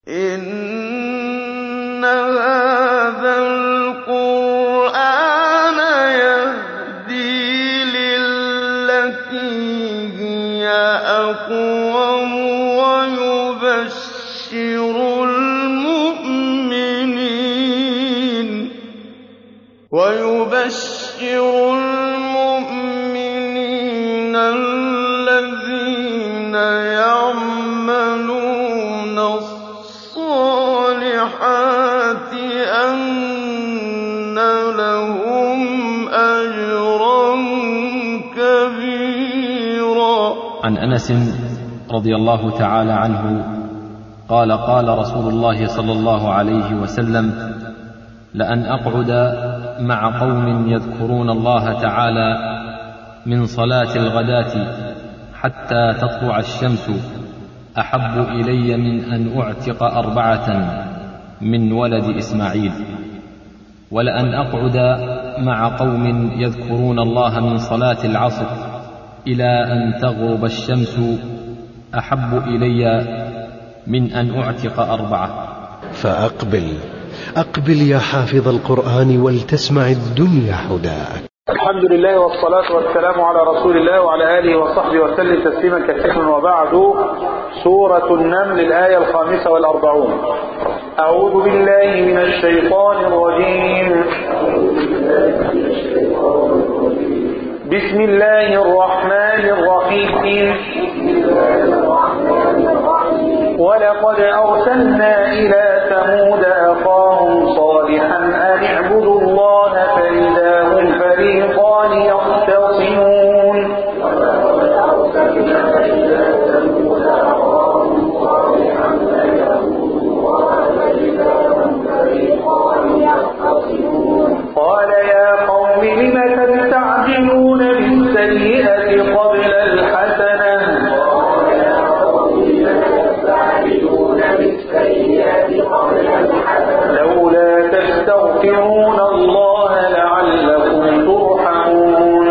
إِنَّ هَٰذَا الْقُرْآنَ يَهْدِي لِلَّتِي هِيَ أَقْوَمُ وَيُبَشِّرُ الْمُؤْمِنِينَ الَّذِينَ يَعْمَلُونَ الصَّالِحَاتِ أَنَّ لَهُمْ أَجْرًا كَبِيرًا عن انس رضي الله تعالى عنه قال قال رسول الله صلى الله عليه وسلم لان اقعد مع قوم يذكرون الله تعالى من صلاه الغداه حتى تطلع الشمس احب الي من ان اعتق اربعه من ولد اسماعيل ولان اقعد مع قوم يذكرون الله من صلاه العصر الى ان تغرب الشمس احب الي من ان اعتق اربعه فأقبل أقبل يا حافظ القرآن ولتسمع الدنيا هداك الحمد لله والصلاة والسلام على رسول الله وعلى آله وصحبه وسلم تسليما كثيرا وبعد سورة النمل الآية الخامسة والأربعون أعوذ بالله من الشيطان الرجيم بسم الله الرحمن الرحيم ولقد أرسلنا إلى ثمود أخاهم صالحا أن اعبدوا الله فإذا هم فريقان يختصمون قال يا قوم لم تستعجلون بالسيئة قبل الحسنة لولا تستغفرون الله لعلكم ترحمون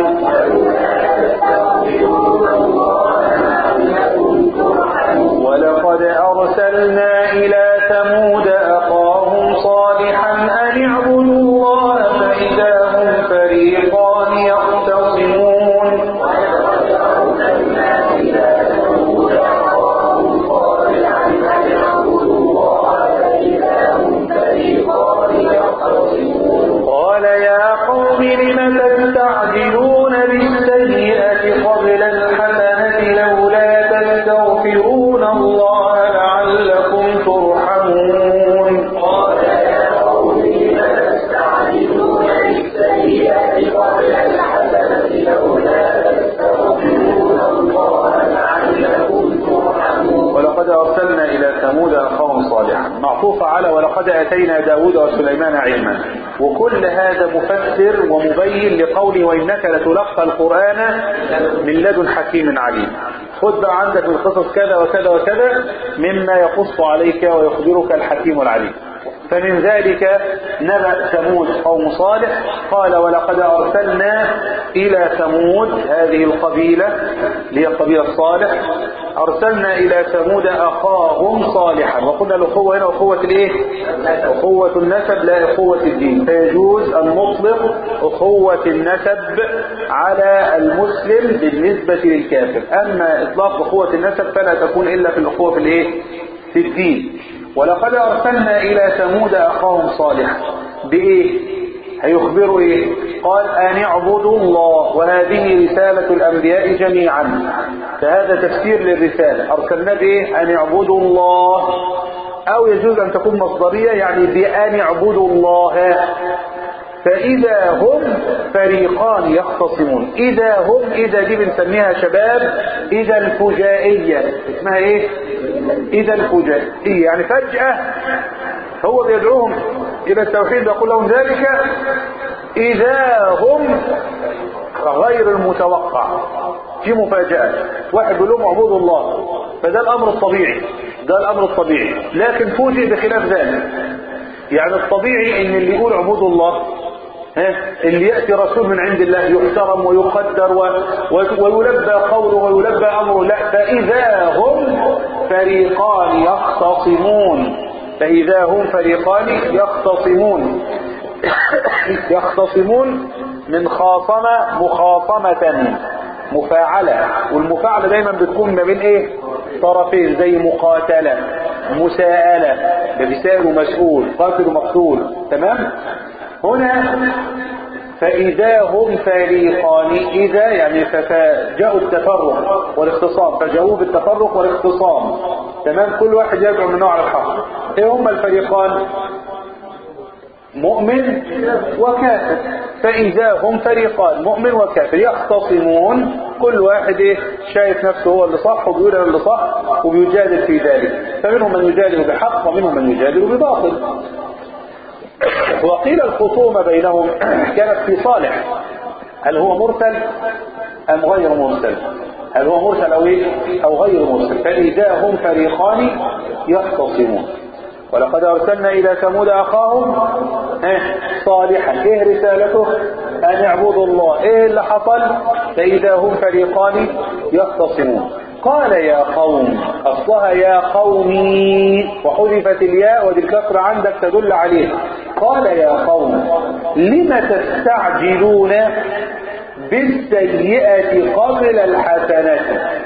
ولقد أرسلنا إلى ثمود أخاهم صالحا أن اعبدوا الله فإذا هم فريقان يختصمون قال يا قوم لم تستعجلون بالسيئة قبل الحسنة لولا تستغفرون الله لعلكم ترحمون قال يا قوم لم تستعجلون بالسيئة قبل الحسنة لولا تستغفرون الله لعلكم ترحمون ولقد أرسلنا إلى ثمود أخاهم صالحا معطوفة على ولقد أتينا داود وسليمان علما وكل هذا مفسر ومبين لقوله وإنك لتلقى القرآن من لدن حكيم عليم خد بقى عندك القصص كذا وكذا وكذا مما يقص عليك ويخبرك الحكيم العليم فمن ذلك نبأ ثمود قوم صالح قال ولقد أرسلنا إلى ثمود هذه القبيلة اللي هي القبيلة الصالح أرسلنا إلى ثمود أخاهم صالحا وقلنا الأخوة هنا أخوة الإيه؟ أخوة النسب لا أخوة الدين فيجوز أن نطلق أخوة النسب على المسلم بالنسبة للكافر أما إطلاق أخوة النسب فلا تكون إلا في الأخوة في الإيه؟ في الدين ولقد أرسلنا إلى ثمود أخاهم صالحا بإيه؟ هيخبروا إيه؟ قال أن اعبدوا الله وهذه رسالة الأنبياء جميعا فهذا تفسير للرسالة أرسلنا بإيه؟ أن اعبدوا الله أو يجوز أن تكون مصدرية يعني بأن اعبدوا الله فإذا هم فريقان يختصمون إذا هم إذا دي بنسميها شباب إذا الفجائية اسمها إيه؟ إذا الفجائية يعني فجأة هو بيدعوهم إلى التوحيد يقول لهم ذلك إذا هم غير المتوقع في مفاجأة واحد بيقول لهم اعبدوا الله فده الأمر الطبيعي ده الأمر الطبيعي لكن فوجئ بخلاف ذلك يعني الطبيعي ان اللي يقول اعبدوا الله ها اللي يأتي رسول من عند الله يحترم ويقدر و... و... ويلبى قوله ويلبى أمره لا فإذا هم فريقان يختصمون فإذا هم فريقان يختصمون يختصمون من خاصم مخاصمة مفاعلة والمفاعلة دايما بتكون ما بين ايه طرفين زي مقاتلة مساءلة ده بيسأل ومسؤول قاتل ومقتول تمام هنا فإذا هم فريقان إذا يعني فجاءوا التفرق والاختصام فجاءوا بالتفرق والاختصام تمام كل واحد يدعو من نوع الحق ايه هم الفريقان مؤمن وكافر فإذا هم فريقان مؤمن وكافر يختصمون كل واحد إيه شايف نفسه هو اللي صح وبيقول أنا اللي صح وبيجادل في ذلك فمنهم من يجادل بحق ومنهم من يجادل بباطل وقيل الخصومة بينهم كانت في صالح هل هو مرسل أم غير مرسل هل هو مرسل أو, إيه؟ أو غير مرسل فإذا هم فريقان يختصمون ولقد أرسلنا إلى ثمود أخاهم إيه؟ صالحا إيه رسالته أن اعبدوا الله إيه اللي حصل فإذا هم فريقان يختصمون قال يا قوم أصلها يا قومي وحذفت الياء ودي الكسر عندك تدل عليه قال يا قوم لم تستعجلون بالسيئة قبل الحسنة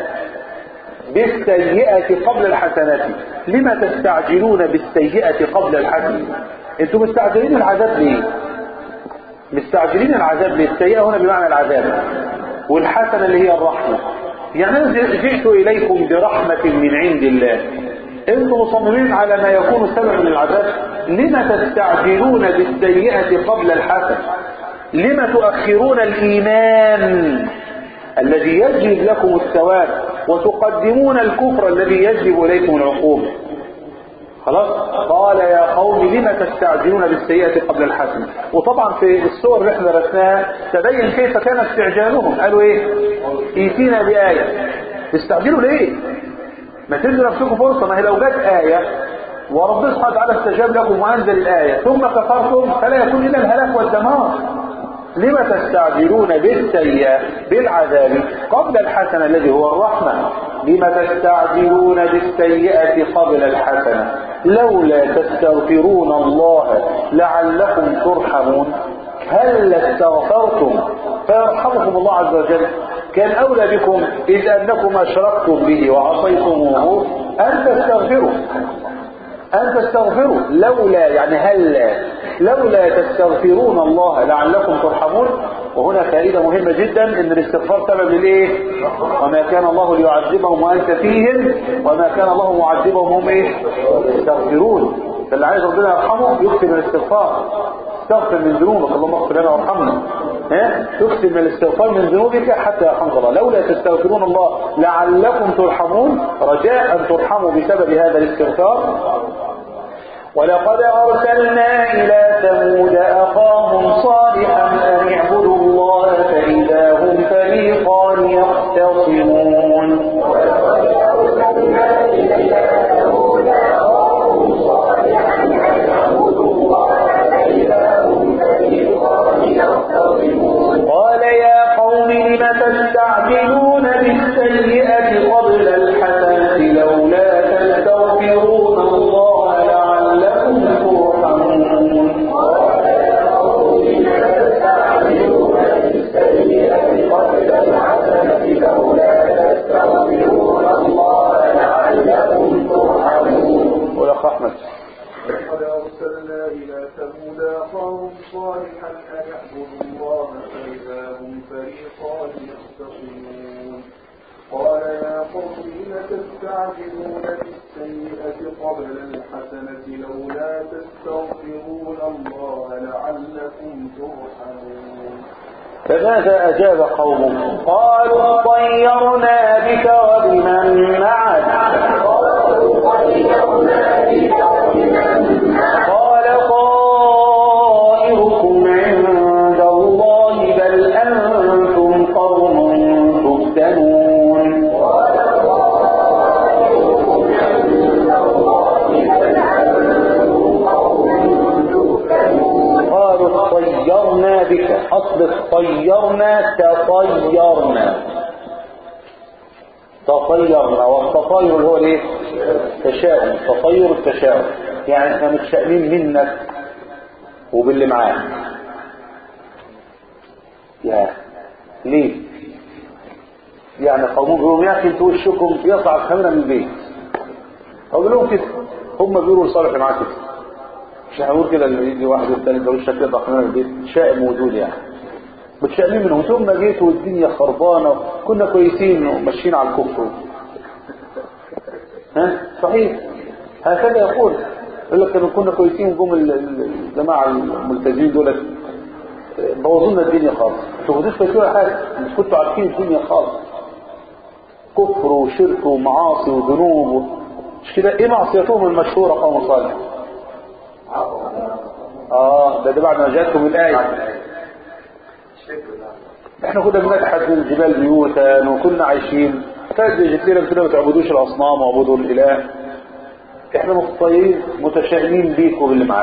بالسيئة قبل الحسنة لما تستعجلون بالسيئة قبل الحسنة انتم مستعجلين العذاب ليه مستعجلين العذاب ليه السيئة هنا بمعنى العذاب والحسنة اللي هي الرحمة يعني أنا جئت إليكم برحمة من عند الله انتم مصممين على ما يكون سبب للعذاب لما تستعجلون بالسيئة قبل الحسنة لما تؤخرون الإيمان الذي يجلب لكم الثواب وتقدمون الكفر الذي يجلب إليكم العقوبة خلاص قال يا قوم لما تستعجلون بالسيئة قبل الحسنة وطبعا في الصور اللي احنا درسناها تبين كيف كان استعجالهم قالوا ايه ايتينا بآية تستعجلوا ليه ما تدوا نفسكم فرصة ما هي لو جت آية وربنا سبحانه وتعالى استجاب لكم وأنزل الآية ثم كفرتم فلا يكون إلا الهلاك والدمار لما تستعجلون بالسيئة بالعذاب قبل الحسنة الذي هو الرحمة لما تستعجلون بالسيئة قبل الحسنة لولا تستغفرون الله لعلكم ترحمون هل استغفرتم فيرحمكم الله عز وجل كان أولى بكم إذ أنكم أشركتم به وعصيتموه أن تستغفروا أن تستغفروا لولا يعني هلا لولا تستغفرون الله لعلكم ترحمون وهنا فائدة مهمة جدا ان الاستغفار سبب للايه وما كان الله ليعذبهم وانت فيهم وما كان الله معذبهم هم ايه يستغفرون فاللي عايز ربنا يرحمه يكتب الاستغفار استغفر من ذنوبك اللهم اغفر لنا وارحمنا ها تكتب من الاستغفار من ذنوبك حتى يرحمك الله لولا تستغفرون الله لعلكم ترحمون رجاء ان ترحموا بسبب هذا الاستغفار ولقد أرسلنا إلى ثمود أخاهم صالحا أن اعبدوا الله فإذا هم فريقان يختصمون قال يا قوم لم تستعجلون بالسيئة قبل الحسنة لولا تستغفرون الله لعلكم ترحمون ولك أحمد لقد أرسلنا إلى ثمود أخاهم صالحا أن اعبدوا الله فإذا هم فريقان يختصمون قال يا قوم لم تستعجلون بالسيئة قبل الحسنة لولا تستغفرون الله لعلكم ترحمون فماذا أجاب قومه قالوا طيرنا بك وبمن معك قال طائركم عند الله بل أنتم قوم تفتنون قالوا طيرنا بك أصل طيرنا تطيرنا تطيرنا والتطير هو الايه تشاؤم تطير التشاؤم يعني احنا متشائمين منك وباللي معاك يا ليه يعني قومون بيقولوا يا اخي انتوا وشكم يطلع الخمره من البيت اقول لهم كده هم بيقولوا لصالح اللي معاه كده مش هقول كده اللي يجي واحد والتاني ده وشك يطلع خمره من البيت شائم وجود يعني متشائمين منهم ثم جيت والدنيا خربانه كنا كويسين وماشيين على الكفر ها صحيح هكذا يقول يقول لك لما كنا كويسين وجم ال- ال- الجماعه الملتزمين دول بوظوا لنا الدنيا خالص انتوا ما كنتوش كويسين ولا حاجه مش كنتوا عارفين الدنيا خالص كفر وشرك ومعاصي وذنوب و- مش كده ايه معصيتهم المشهوره قوم صالح اه ده, ده بعد ما جاتكم الايه احنا كنا بنجحد من الجبال بيوتا وكنا عايشين فجأة جت لنا كده ما تعبدوش الاصنام واعبدوا الاله احنا متطيرين متشائمين بيك وباللي معاك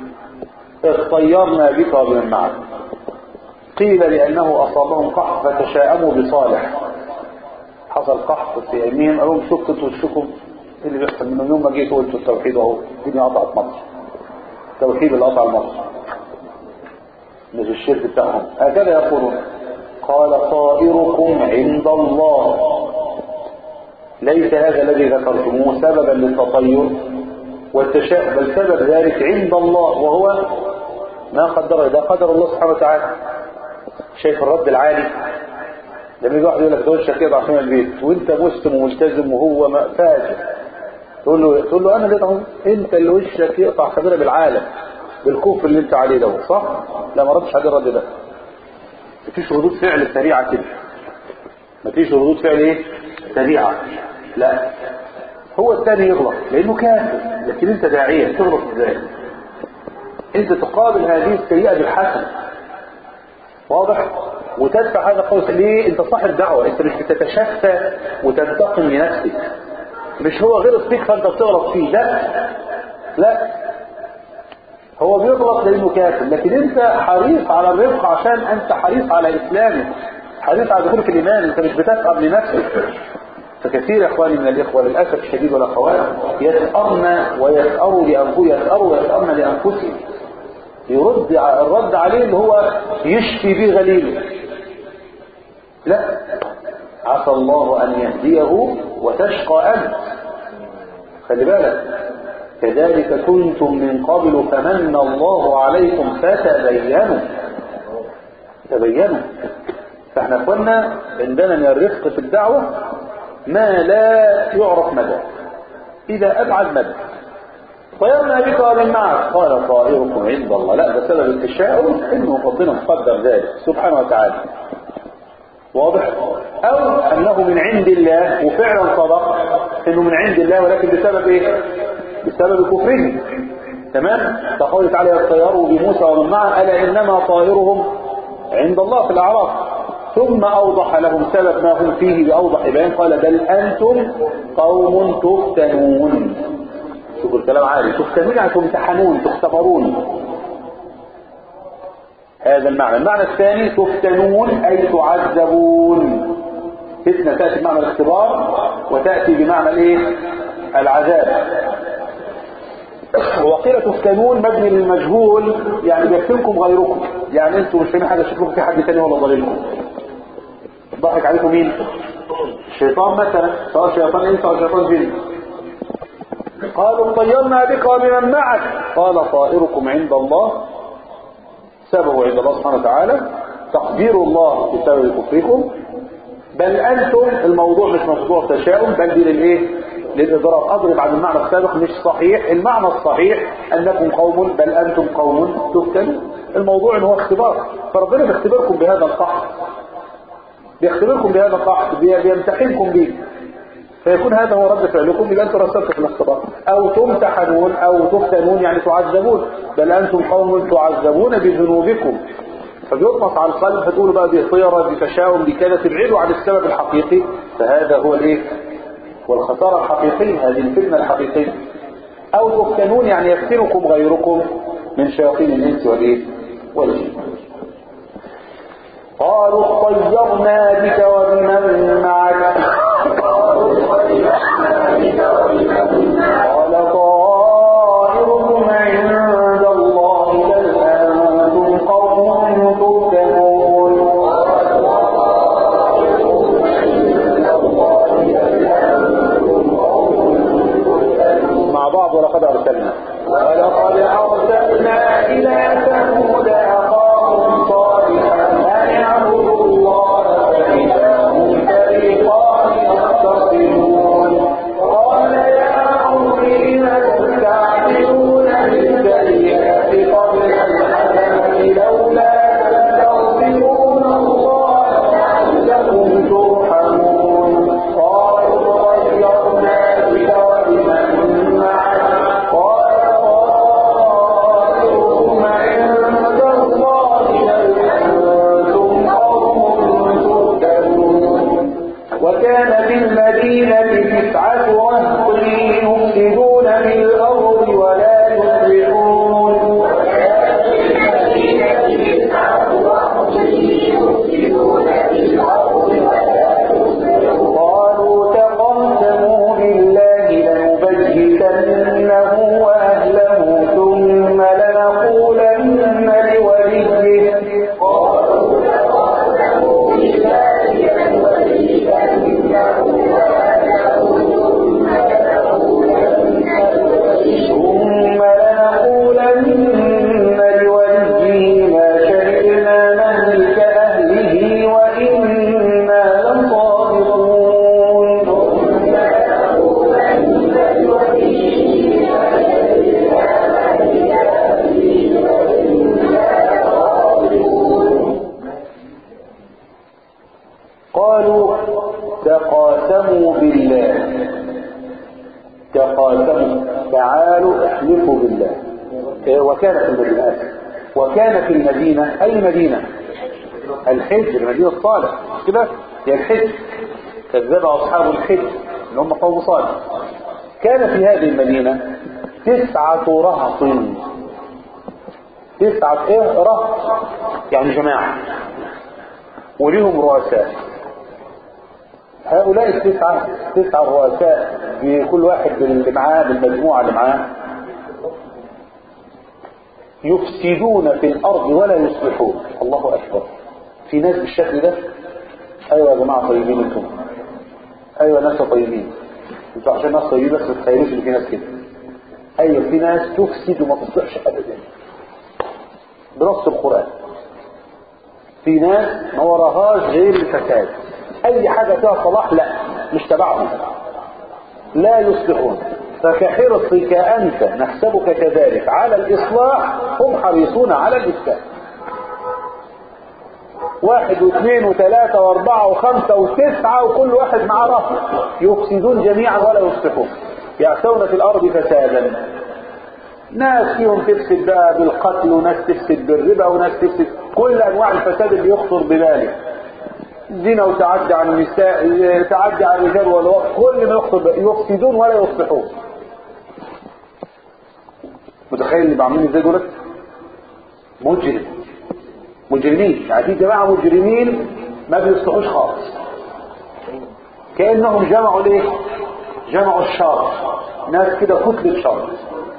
اطيرنا بك وبمن معك قيل لانه اصابهم قحط فتشاءموا بصالح حصل قحط في ايمانهم قالوا لهم شكوا وشكوا ايه اللي بيحصل منهم يوم ما جيتوا قلتوا التوحيد اهو الدنيا قطعت مصر التوحيد اللي قطع مصر مش الشرك بتاعهم هكذا يقولون قال طائركم عند الله ليس هذا الذي ذكرتموه سببا للتطير والتشاؤم بل سبب ذلك عند الله وهو ما قدره ده قدر الله سبحانه وتعالى شايف الرد العالي لما يجي واحد يقول لك دول شكيه ضعفين البيت وانت مسلم وملتزم وهو ما- فاجر تقول له تقول له انا ليه ضعف؟ انت اللي وشك يقطع خبيره بالعالم بالكفر اللي انت عليه ده صح؟ لا ما ردش عليه الرد ده مفيش ردود فعل سريعه كده مفيش ردود فعل ايه؟ سريعه لا هو الثاني يغلط لانه كافر لكن انت داعيه تغلط ازاي؟ انت تقابل هذه السيئه بالحسن واضح وتدفع هذا القول ليه انت صاحب دعوه انت مش بتتشفى وتنتقم لنفسك مش هو غلط فيك فانت بتغلط فيه لا لا هو بيغلط لانه كافر لكن انت حريص على الرفق عشان انت حريص على اسلامك حريص على دخولك الايمان انت مش بتتعب لنفسك فكثير يا اخواني من الاخوه للاسف الشديد والاخوات يسأرن ويسأروا لانفسهم يسأروا ويسأرن لانفسهم يرد ع- الرد عليه اللي هو يشفي به غليله لا عسى الله ان يهديه وتشقى انت خلي بالك كذلك كنتم من قبل فمن الله عليكم فتبينوا تبينوا فاحنا كنا عندنا من الرفق في الدعوة ما لا يعرف مدى إذا أبعد مدى طيرنا بك ومن معك قال طائركم عند الله لا ده سبب التشاؤم انه ربنا مقدر ذلك سبحانه وتعالى واضح او انه من عند الله وفعلا صدق انه من عند الله ولكن بسبب ايه بسبب كفرهم تمام فقوله تعالى يطيروا بموسى ومن معه الا انما طائرهم عند الله في الاعراف ثم اوضح لهم سبب ما هم فيه باوضح بيان قال بل انتم قوم تفتنون شوفوا الكلام عالي تفتنون يعني تمتحنون تختبرون هذا المعنى المعنى الثاني تفتنون أي تعذبون فتنة تأتي بمعنى الاختبار وتأتي بمعنى الايه العذاب وقيل تفتنون مبني للمجهول يعني بيفتنكم غيركم يعني انتم مش فاهمين حاجه شكلكم في حد تاني ولا ضليلكم ضحك عليكم مين الشيطان مثلا سواء شيطان انس او شيطان جن قالوا طيرنا بك وبمن معك قال طائركم عند الله سببه عند الله سبحانه وتعالى تقدير الله بسبب كفركم بل انتم الموضوع مش موضوع تشاؤم بل دي للايه للاضراب اضرب عن المعنى السابق مش صحيح المعنى الصحيح انكم قوم بل انتم قوم تفتنون الموضوع ان هو اختبار فربنا بيختبركم بهذا القحط بيختبركم بهذا القحط بي- بيمتحنكم به فيكون هذا هو رد فعلكم يبقى انتم رسلتوا في الاختبار او تمتحنون او تفتنون يعني تعذبون بل انتم قوم تعذبون بذنوبكم فبيطمس على القلب فتقولوا بقى دي طيرة دي تشاؤم دي كذا تبعدوا عن السبب الحقيقي فهذا هو الايه والخسارة الحقيقية هذه الفتنة الحقيقية او تفتنون يعني يفتنكم غيركم من شياطين الانس والايه والجن قالوا طيرنا بك وبمن معك قال طائركم ولقد ارسلنا ولقد أرسلنا إلى ثمود أخاهم صالحا أن اعبدوا الله فإذا هم فريقان يختصمون قال يا قوم لم تستعجلون بالسيئات قبل الحسنة لولا تستغفرون الله لعلكم ترحمون قالوا غيرنا بك وبمن معك قال طائركم عند الله بل أنتم قوم تهتدون وكان في المدينة تسعة رهط يفسدون في الأرض ولا يصلحون قالوا تقسموا بالله لنبيتنه وأهله ثم لنقولن لوليه قالوا تقسموا بالله ثم لنقولن لوليه ما شهدنا مهلك أهله وإنا لصادقون قالوا تقاسموا بالله تقاسموا تعالوا احلفوا بالله إيه، وكان في المدينة آسف. وكان في المدينة أي مدينة الحجر المدينة الصالح مش كده هي الحجر كذب أصحاب الحجر اللي هم قوم صالح كان في هذه المدينة تسعة رهط تسعة ايه رهط يعني جماعة وليهم رؤساء هؤلاء التسعة تسعة رؤساء بكل واحد باللي معاه بالمجموعة اللي معاه يفسدون في الأرض ولا يصلحون الله أكبر في ناس بالشكل ده أيوة يا جماعة طيبين انتم أيوة ناس طيبين انتوا عشان ناس طيبين بس ما تتخيلوش ان في ناس كده أيوة في ناس تفسد وما تصلحش أبدا بنص القرآن في ناس ما وراهاش غير الفساد اي حاجة فيها صلاح لا مش تبعهم لا يصلحون فكحرصك انت نحسبك كذلك على الاصلاح هم حريصون على الافساد واحد واثنين وثلاثة واربعة وخمسة وتسعة وكل واحد معاه رفض يفسدون جميعا ولا يصلحون يأتون في الارض فسادا ناس فيهم تفسد بقى بالقتل وناس تفسد بالربا وناس تفسد كل انواع الفساد اللي يخطر ببالك زنا وتعدي على النساء تعدي على الرجال والوقت كل ما يخطر بقى يفسدون ولا يصلحون متخيل اللي بعملين ازاي دولت مجرم مجرمين يعني في جماعه مجرمين ما بيصلحوش خالص كانهم جمعوا ليه جمعوا الشر ناس كده كتله شر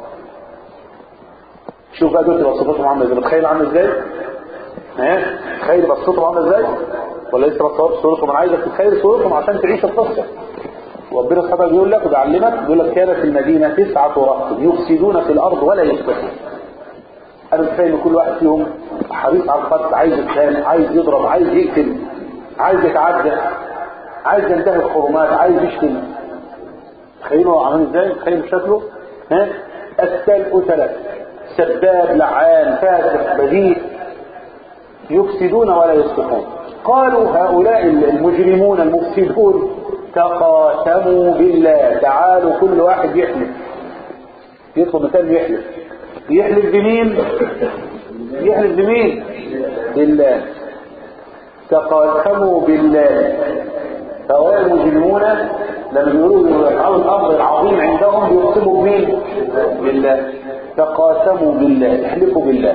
شوف بقى دول وصفتهم عامله ازاي متخيل عامله ازاي ها تخيل بصتهم عامله ازاي ولا لسه ما تصورش صورتهم انا عايزك تتخيل صورتهم عشان تعيش القصه ربنا سبحانه بيقول لك وبيعلمك بيقول لك كان في المدينه تسعه رهط يفسدون في الارض ولا يصلحون انا متخيل ان كل واحد فيهم حريص على القتل عايز يتخانق عايز يضرب عايز يقتل عايز يتعدى عايز ينتهي الحرمات عايز يشتم تخيلوا عامل ازاي تخيلوا شكله ها السلء ثلاث سباب لعان فاسق بذيء يفسدون ولا يصلحون قالوا هؤلاء المجرمون المفسدون تقاسموا بالله تعالوا كل واحد يحلف يطلب مثال يحلف يحلف بمين يحلف بمين بالله تقاسموا بالله هؤلاء المجرمون لما بيقولوا يفعلوا الامر العظيم عندهم يقسموا بمين بالله تقاسموا بالله احلفوا بالله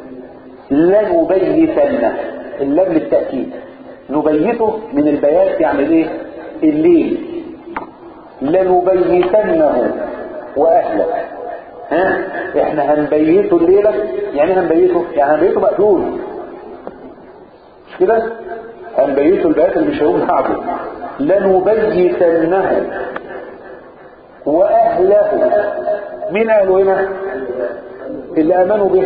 لنبيتنه اللام للتأكيد نبيته من البيات يعني ايه الليل لنبيتنه واهله ها احنا هنبيته الليلة يعني هنبيته يعني هنبيته مقتول مش كده هنبيته البيات اللي مش هيقوم بعده لنبيتنه واهله مين قالوا هنا اللي امنوا به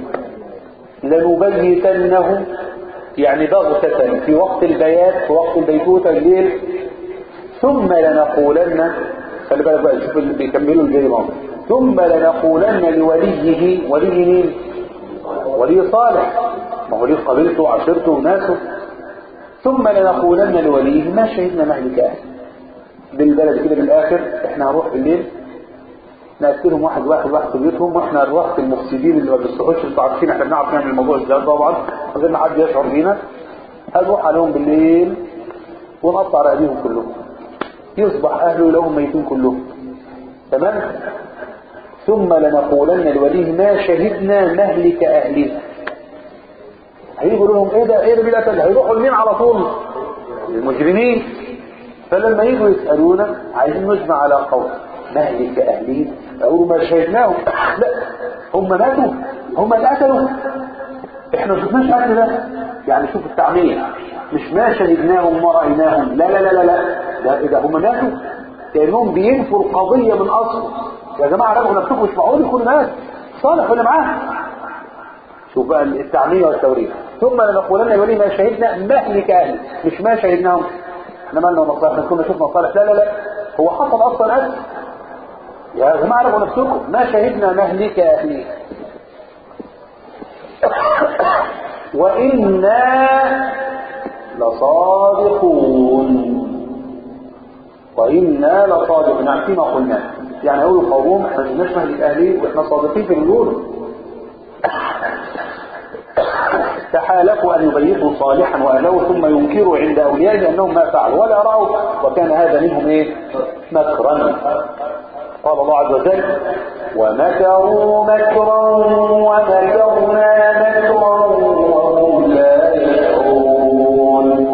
لنبيتنه يعني بغتة في وقت البيات في وقت البيتوتة الليل ثم لنقولن خلي بالك بقى شوف اللي بيكملوا الجري معهم ثم لنقولن لوليه ولي مين ولي صالح ما هو ليه قبيلته وعشيرته وناسه ثم لنقولن لوليه ما شهدنا مهلك اهل بالبلد كده بالاخر احنا هنروح بالليل نقتلهم واحد واحد واحد في بيوتهم واحنا نروح المفسدين اللي ما بيصلحوش انتوا عارفين احنا بنعرف نعمل الموضوع ازاي طبعا من غير ما حد يشعر بينا هنروح عليهم بالليل ونقطع رقابيهم كلهم يصبح اهله لهم ميتين كلهم تمام ثم لنقولن لوليه ما شهدنا مهلك اهله هيقولوا لهم ايه ده ايه ده بلا تل هيروحوا لمين على طول المجرمين فلما يجوا يسألونا عايزين نجمع على قول مهلك اهله يقولوا ما شهدناهم لا هم ماتوا هم اللي قتلوا احنا ما شفناش قتل ده يعني شوف التعمير مش ما شهدناهم ما رايناهم لا لا لا لا لا ده اذا هم ماتوا كانهم بينفوا القضيه من اصل يا جماعه راجعوا نفسكم مش معقول يكون مات صالح ولا معاه شوف بقى التعمية والتوريث ثم لنقولن لولي ما شهدنا مهلك اهله مش ما شهدناهم احنا مالنا ومصالح احنا كنا شفنا مصالح لا لا لا هو حصل اصلا قتل يا جماعه راجعوا نفسكم ما شهدنا مهلك اهله وإنا لصادقون وإنا لصادقون يعني فيما قلنا يعني أقول قوم احنا مش مهلك أهلي وإحنا صادقين في النور تحالفوا أن يبيتوا صالحا وأهله ثم ينكروا عند أوليائه أنهم ما فعلوا ولا رأوا وكان هذا منهم إيه مكرا قال الله عز وجل ومكروا مكرا ومكرنا مكرا وهم لا يشعرون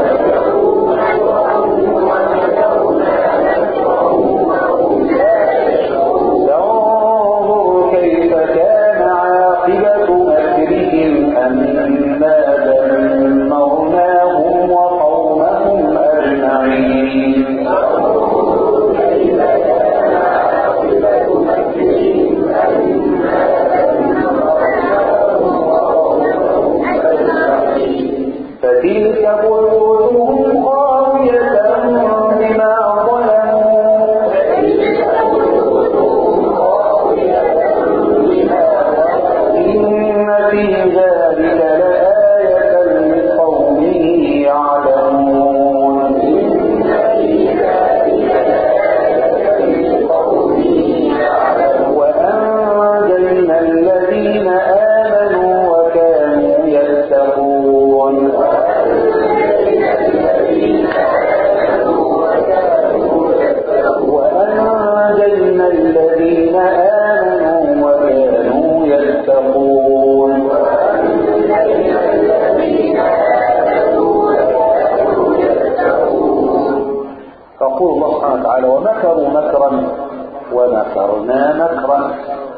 انظر كيف كان عاقبة مكرهم أنا دمرناهم وقومهم أجمعين فتلك بيوتهم خاوية بما ظلموا إن في ذلك لآية لقوم يعلمون وأنجينا الذين آمنوا وكانوا يتقون وأنجينا الذين آمنوا وكانوا يتقون يقول الله سبحانه وتعالى ومكروا مكرا ومكرنا مكرا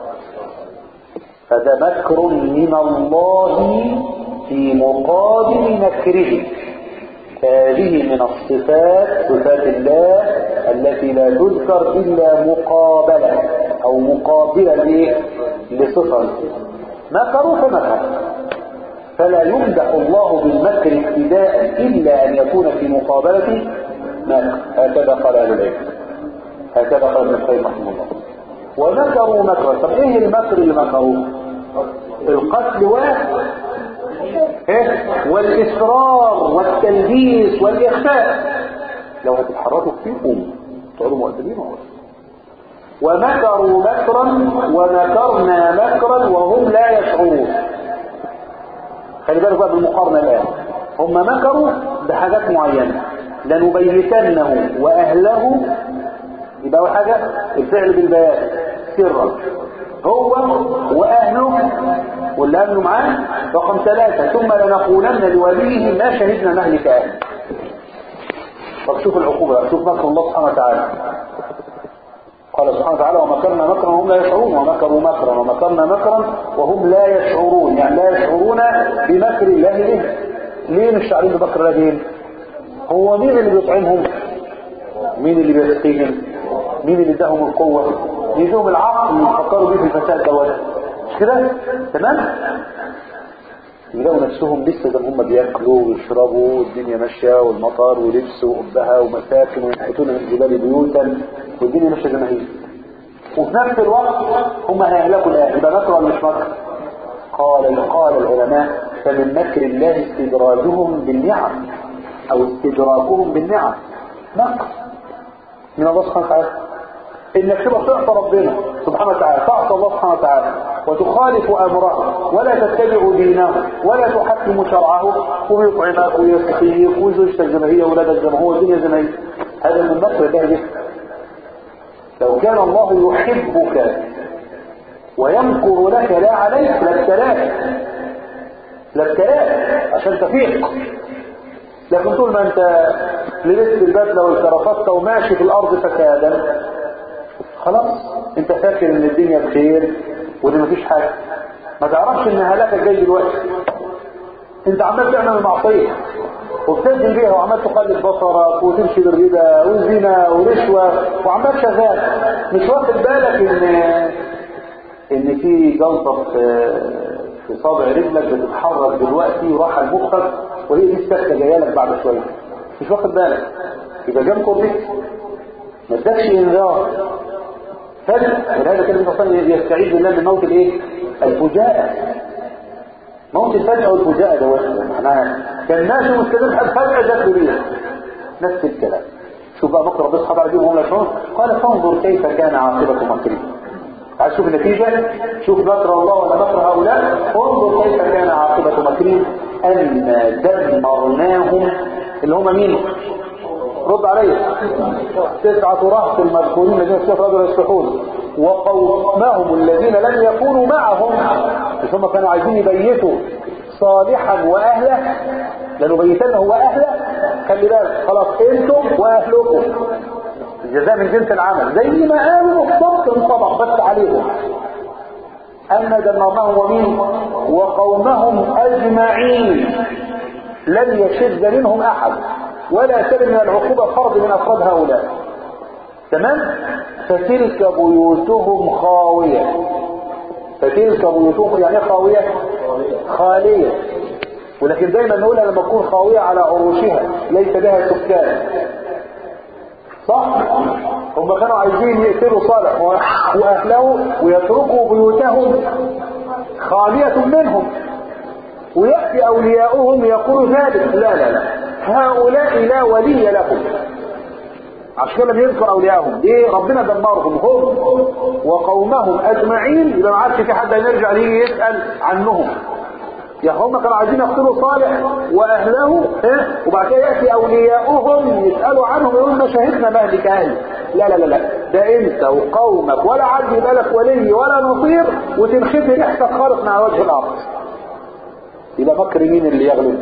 فده مكر من الله في مقابل مكره هذه من الصفات صفات الله التي لا تذكر إلا مقابلة أو مقابلة لإيه؟ لصفة مكروا فمكر فلا يمدح الله بالمكر ابتداء إلا أن يكون في مقابلة مكر هكذا قال أهل العلم هكذا قال ابن القيم رحمه الله ومكروا مكرا طب ايه المكر اللي مكروه القتل و إيه؟ والإصرار والتلبيس والإخفاء لو هتتحركوا كتير قوموا تقولوا مؤدبين ومكروا مكرا ومكرنا مكرا وهم لا يشعرون خلي بالك بقى بالمقارنة الآن هم مكروا بحاجات معينة لنبيتنه وأهله يبقى أول حاجة الفعل بالبيان سرا هو وأهله واللي أهله معاه رقم ثلاثة ثم لنقولن لوليه ما شهدنا مهلك أهله طب شوف العقوبة شوف مكر الله سبحانه وتعالى قال سبحانه وتعالى ومكرنا مكرا وهم لا يشعرون ومكروا مكرا ومكرنا مكرا وهم لا يشعرون يعني لا يشعرون بمكر الله به ليه مش شاعرين بمكر الله بهم هو مين اللي بيطعمهم مين اللي بيسقيهم مين اللي اداهم القوة يجيهم العقل يفكروا بيه في الفساد دوت مش كده تمام يلاقوا نفسهم لسه زي ما هم بياكلوا ويشربوا والدنيا ماشيه والمطر ولبس وقبها ومساكن وينحتون من الجبال بيوتا والدنيا ماشيه زي ما هي وفي نفس الوقت هم هيهلكوا الاهل يبقى مكر ولا مش مكر؟ قال قال العلماء فمن مكر الله استدراجهم بالنعم او استدراكهم بالنعم مكر من الله سبحانه وتعالى انك تبقى تعصى ربنا سبحانه وتعالى تعصى الله سبحانه وتعالى وتخالف امره ولا تتبع دينه ولا تحكم شرعه ويطعمك ويسقيك وزوجتك زي ما هي واولادك زي ما هو الدنيا زي ما هي هذا من مكر الله به لو كان الله يحبك ويمكر لك لا عليك لابتلاك لابتلاك عشان تفيق لكن طول ما انت لبست البدله والكرافته وماشي في الارض فسادا خلاص انت فاكر ان الدنيا بخير وان مفيش حاجه ما تعرفش ان هلاكك جاي دلوقتي انت عمال تعمل المعصيه وبتنزل بيها وعمال تقلب بصرك وتمشي بالربا والزنا ورشوه وعمال شغال مش واخد بالك ان ان في جلطه في في صابع رجلك بتتحرك دلوقتي وراح لمخك وهي دي السكته جايه لك بعد شويه مش واخد بالك يبقى جنب بك ما ادكش انذار فجأة ولهذا كان النبي صلى الله عليه وسلم يستعيذ بالله من موت الايه؟ الفجاءة موت الفجأة والفجاءة ده معناها كان ماشي مستمر فجأة جات له ريح نفس الكلام شوف بقى بكره ربنا سبحانه وتعالى يجيبهم لك قال فانظر كيف كان عاقبة مكرهم عايز تشوف النتيجة شوف مكر الله ولا مكر هؤلاء انظر كيف كان عاقبة مكرهم أن دمرناهم اللي هم مين رد عليه تسعة رهط المذكورين الذين سوف رجل يصلحون وقومهم الذين لم يكونوا معهم مش هم كانوا عايزين يبيتوا صالحا واهله لنبيتنه واهله خلي بالك خلاص انتم واهلكم الجزاء من جنس العمل زي ما قالوا بالضبط انطبق بس عليهم أن دمرناهم ومين وقومهم أجمعين لم يشد منهم أحد ولا سلم من العقوبة فرد من أفراد هؤلاء تمام فتلك بيوتهم خاوية فتلك بيوتهم يعني خاوية خالية ولكن دايما نقولها لما تكون خاوية على عروشها ليس لها سكان صح هم كانوا عايزين يقتلوا صالح واهله ويتركوا بيوتهم خالية منهم ويأتي أولياؤهم يقول ذلك لا لا لا هؤلاء لا ولي لهم عشان كده يذكر أولياءهم ليه ربنا دمرهم هم وقومهم أجمعين يبقى ما عادش في حد هيرجع ليه يسأل عنهم يا هم كانوا عايزين يقتلوا صالح واهله ها وبعد كده ياتي اولياؤهم يسالوا عنهم يقولوا ما شهدنا مهلك اهل لا لا لا لا ده انت وقومك ولا عاد يبقى لك ولي ولا نصير وتنخفي ريحتك خالص مع وجه الارض يبقى مكر مين اللي يغلب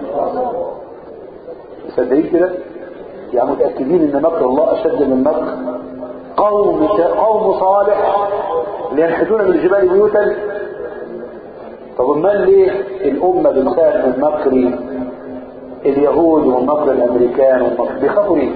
مصدقين كده يعني متاكدين ان مكر الله اشد من مكر قوم قوم صالح اللي ينحتون بالجبال بيوتا طب امال ليه الامه بتخاف من مكر اليهود ومكر الامريكان ومكر بيخافوا ليه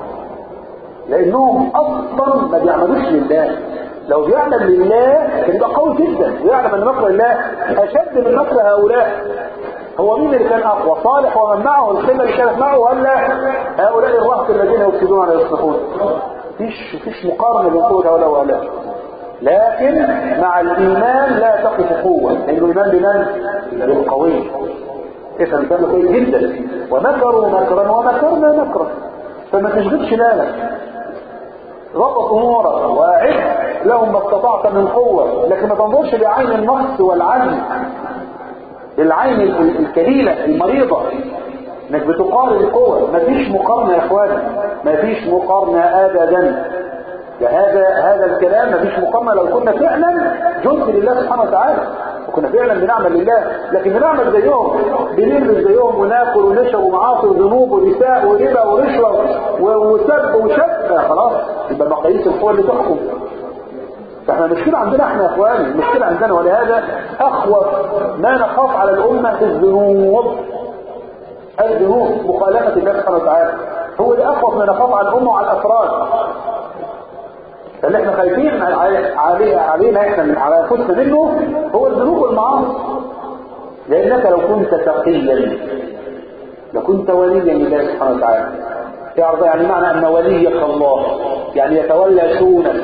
لانهم اصلا ما بيعملوش لله لو بيعمل لله كان يبقى قوي جدا ويعلم ان مكر الله اشد من مكر هؤلاء هو مين اللي كان اقوى صالح ومن معه الخيمه اللي كانت معه ولا هؤلاء الرهط الذين يفسدون ولا يصلحون مفيش مفيش مقارنه بين قوه هؤلاء وهؤلاء لكن مع الايمان لا تقف قوه لان الايمان بمن بالقوي افهم الكلام كويس جدا ومكروا مكرا ومكرنا مكرا فما تشغلش بالك ضبط امورك واعد لهم ما استطعت من قوه لكن ما تنظرش بعين النقص والعجز العين الكليله المريضه انك بتقارن القوة مفيش مقارنة يا اخواني مفيش مقارنة ابدا هذا هذا الكلام مفيش مقارنة لو كنا فعلا جند لله سبحانه وتعالى وكنا فعلا بنعمل لله لكن بنعمل زيهم بنلبس زيهم وناكل ونشرب ومعاصي وذنوب ونساء وربا ورشوة وسب وشب خلاص يبقى مقاييس القوة اللي تحكم فاحنا المشكلة عندنا احنا يا اخواني المشكلة عندنا ولهذا اخوف ما نخاف على الامة الذنوب الذنوب مخالفة الله سبحانه وتعالى هو اللي اخوف ما نخاف على الامة وعلى الافراد فاللي احنا خايفين علي- علي- علينا احنا من على انفسنا منه هو الذنوب والمعاصي لانك لو كنت تقيا لكنت وليا لله سبحانه وتعالى تعرف يعني معنى ان وليك الله يعني يتولى شؤونك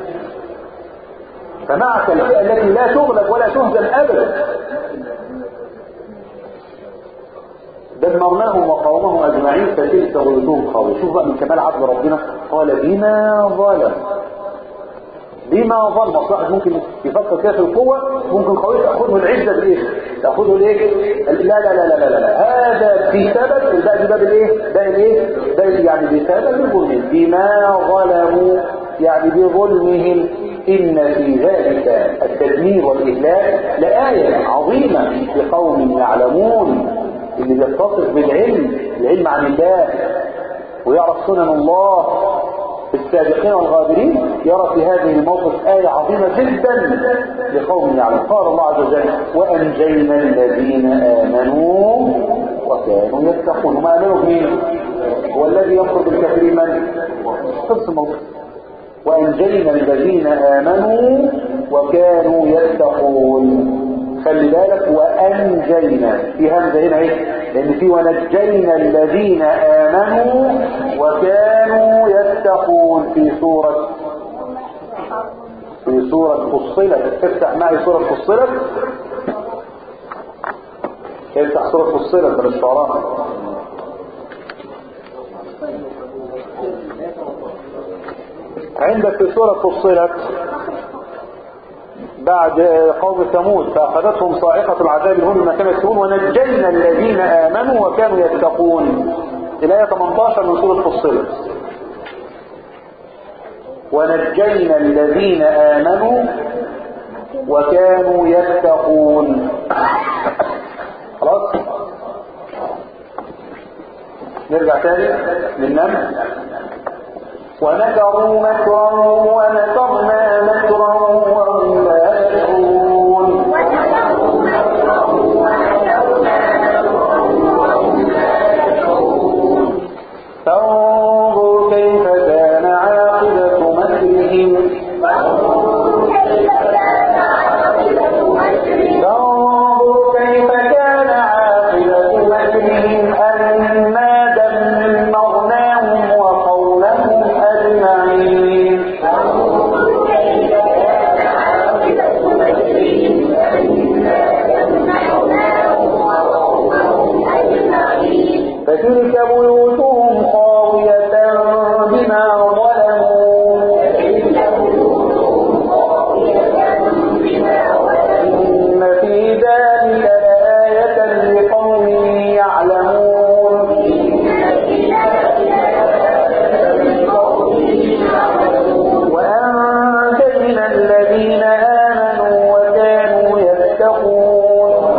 فمعك الفئه التي لا تغلب ولا تهزم ابدا دمرناهم وقومهم اجمعين فتلك بيوتهم خاويه شوف بقى من كمال عدل ربنا قال بما ظلم بما ظلم أصل واحد ممكن يفكر كده في القوة ممكن قوية تأخذه العزة بالإيه؟ تأخذه الإيه؟ لا لا لا لا لا لا, لا. هذا بسبب الباقي دي باب الإيه؟ ده الإيه؟ ده يعني بسبب ظلمهم بما ظلموا يعني بظلمهم إن في ذلك التدمير والإهلاك لآية عظيمة لقوم يعلمون اللي بيتصف بالعلم العلم عن الله ويعرف سنن الله السابقين والغابرين يرى في هذه الموقف آية عظيمة جدا لقوم يعلم قال الله عز وجل وأنجينا الذين آمنوا وكانوا يتقون وما آمنوا بمين هو الذي ينقذ بالكافرين من خلص الموقف وأنجينا الذين آمنوا وكانوا يتقون خلي بالك وأنجينا في همزة هنا ايه لأن في ونجينا الذين آمنوا وكانوا يتقون في سورة في سورة فصلت تفتح معي سورة فصلت افتح سورة فصلت من الشعراء عندك في سورة فصلت بعد قوم ثمود فأخذتهم صاعقة العذاب هم ما كانوا يكسبون ونجينا الذين آمنوا وكانوا يتقون الآية 18 من سورة فصلت ونجينا الذين آمنوا وكانوا يتقون خلاص نرجع تاني للنمل ومكروا مكرا ومكرنا مكرا وهم لا يشعرون فانظر كيف كان عاقبة مكرهم فانظر كيف كان عاقبة مكرهم أنا دمرناهم وقومهم أجمعين فتلك بيوتهم خاوية بما ظلموا إن في ذلك لآية لقوم يعلمون وأنجينا الذين آمنوا وكانوا يتقون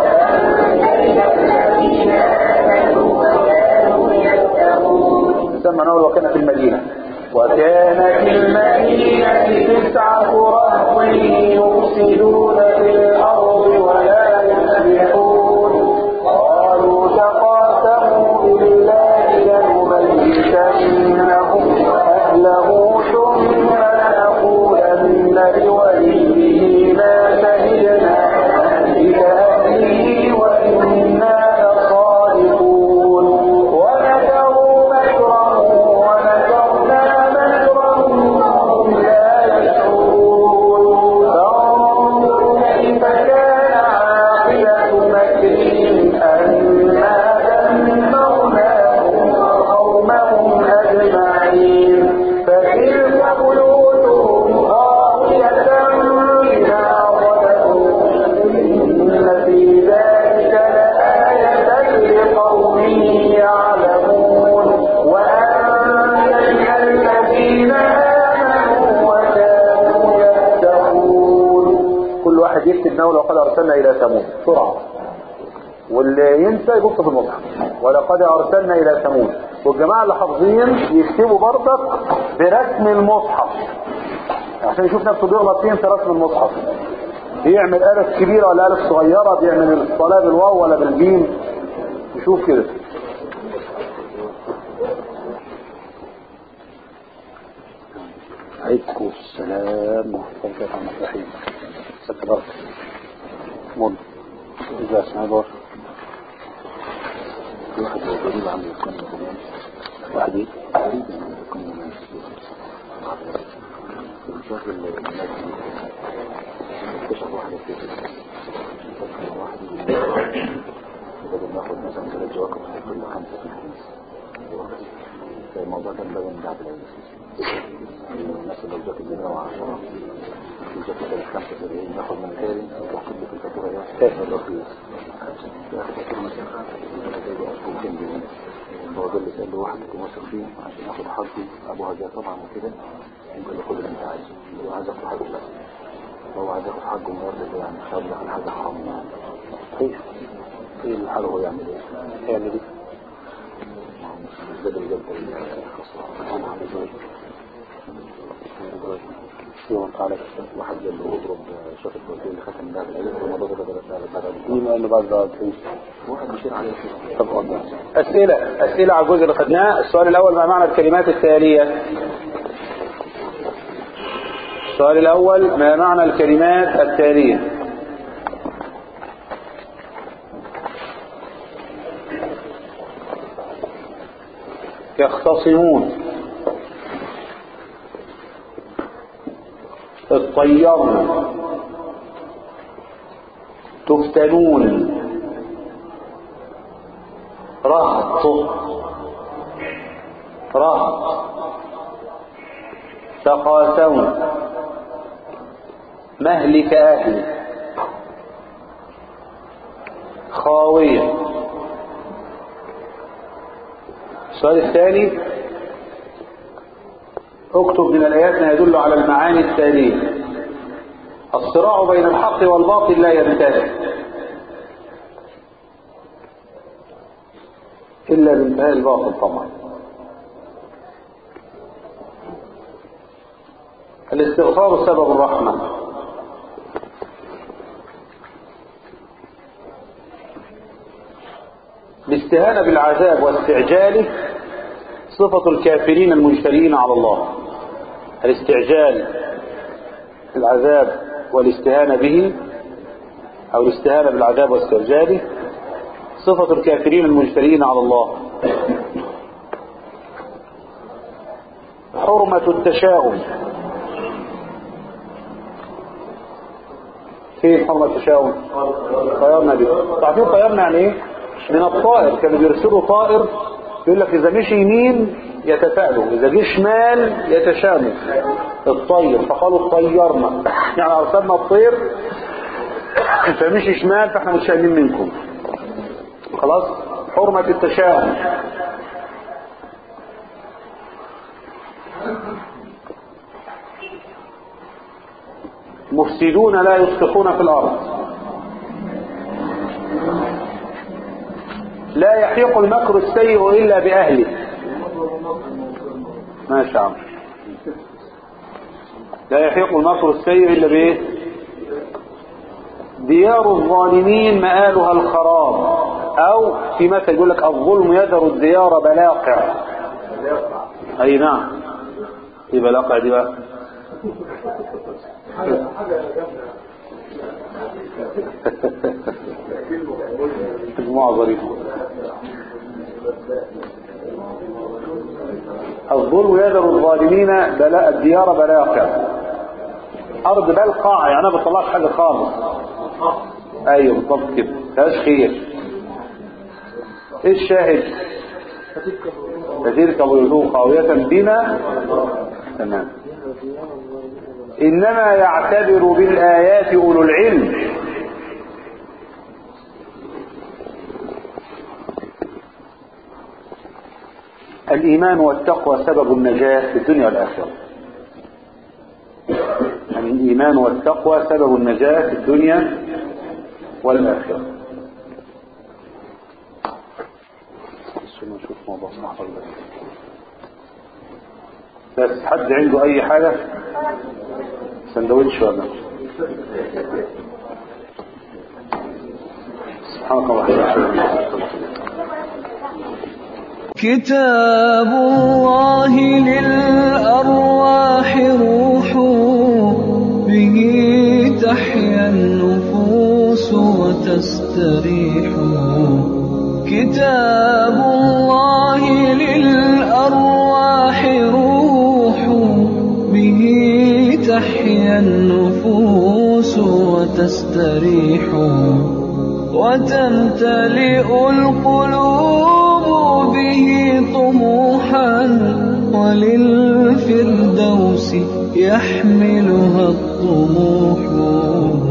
ثم نقول وكان في المدينة وكان في المدينة تسعة رهط يفسدون في الأرض ولا يصلحون قالوا تقاسموا بالله لنبيتنهم أهله ثم لنقولن لوليه ما شهدنا بأهله وإنا لصادقون ومكروا مكرا ومكرنا مكرا وهم لا يشعرون فانظر كيف كان عاقبة مكرهم أنا دمرناهم وقومهم أجمعين فتلك بيوتهم خاوية بما ظلموا إن في ذلك لآية لقوم يعلمون وأنجينا الذين آمنوا وكانوا يتقون كل واحد يكتب نوله وقد أرسلنا إلى ثمود بسرعة واللي ينسى يبص في المصحف ولقد أرسلنا إلى ثمود والجماعة اللي حافظين يكتبوا برضك برسم المصحف عشان يشوف نفسه بيغلط فين في رسم المصحف بيعمل ألف كبيرة ولا ألف صغيرة بيعمل الصلاة بالواو ولا بالجيم يشوف كده عليكم السلام ورحمة الله الرحمن الرحيم سكبرت مول إذا اسمع دور واحد غريب عم يكون واحد ايه؟ غريب عم يكون شغل الناس اكتشف واحد كده واحد بدل ما ناخد مثلا ثلاث جواكب كل خمسة في الحديث الموضوع كان بدل بعد الناس اللي جاك الجنيه وعشرة جاك الجنيه خمسة سبعين ناخد من تاني وتحط لي في الفاتورة ده كيف الرخيص ياخد فاتورة مسافة ممكن جنيه هو ده اللي سأل له واحد كنت واثق فيه عشان ياخد حظي ابو هجاء طبعا وكده ممكن ياخد اللي انت عايزه هو عايز ياخد حاجه بس هو عايز ياخد حقه النهارده يعني خد لك حاجه حرام يعني كيف ايه اللي حاله هو يعمل ايه؟ يعمل ايه؟ بدل جلد الخسارة أنا على ذلك يوم قال واحد قال له اضرب شوف البروتين اللي ختم بعد العلم وما ضرب بعد مين قال له بعد بعد واحد بيشير عليه طب قلنا أسئلة أسئلة على الجزء اللي خدناه السؤال الأول ما معنى الكلمات التالية السؤال الأول ما معنى الكلمات التالية يختصمون اطيرن تفتنون رهط رهط تقاسون مهلك أهل خاوية السؤال الثاني اكتب من الآيات ما يدل على المعاني التالية الصراع بين الحق والباطل لا ينتهي إلا بانتهاء الباطل طبعا الاستغفار سبب الرحمة الاستهانة بالعذاب واستعجاله صفة الكافرين المجترئين على الله الاستعجال العذاب والاستهانة به أو الاستهانة بالعذاب واستعجاله صفة الكافرين المجترئين على الله حرمة التشاؤم فين حرمة التشاؤم طيرنا دي تعرفين طيرنا يعني ايه من الطائر كانوا بيرسلوا طائر يقول لك اذا مشي يمين يتفائلوا اذا جه شمال يتشاموا الطير فقالوا طيرنا يعني ارسلنا الطير فمشي شمال فاحنا متشائمين منكم خلاص حرمة التشاؤم مفسدون لا يصلحون في الارض لا يحيق المكر السيء إلا بأهله ماشي عم لا يحيق المكر السيء إلا بإيه ديار الظالمين مآلها الخراب أو في مثل يقول لك الظلم يذر الديار بلاقع أي نعم في بلاقع دي بقى مجموعة ظريفة الظلم يذر الظالمين بلاء الديار بلاقع أرض بلقع يعني ما بتطلعش حاجة خالص أيوه بالضبط كده فيهاش خير إيه الشاهد فتلك بيوتهم خاوية بما تمام إنما يعتبر بالآيات أولو العلم الإيمان والتقوى سبب النجاة في الدنيا والآخرة يعني الإيمان والتقوى سبب النجاة في الدنيا والآخرة نشوف موضوع صح ولا بس حد عنده أي حاجة سندوتش ولا سبحانك اللهم وبحمدك كتاب الله للأرواح روح به تحيا النفوس وتستريح كتاب الله للأرواح روح به تحيا النفوس وتستريح وتمتلئ القلوب به طموحا وللفردوس يحملها الطموح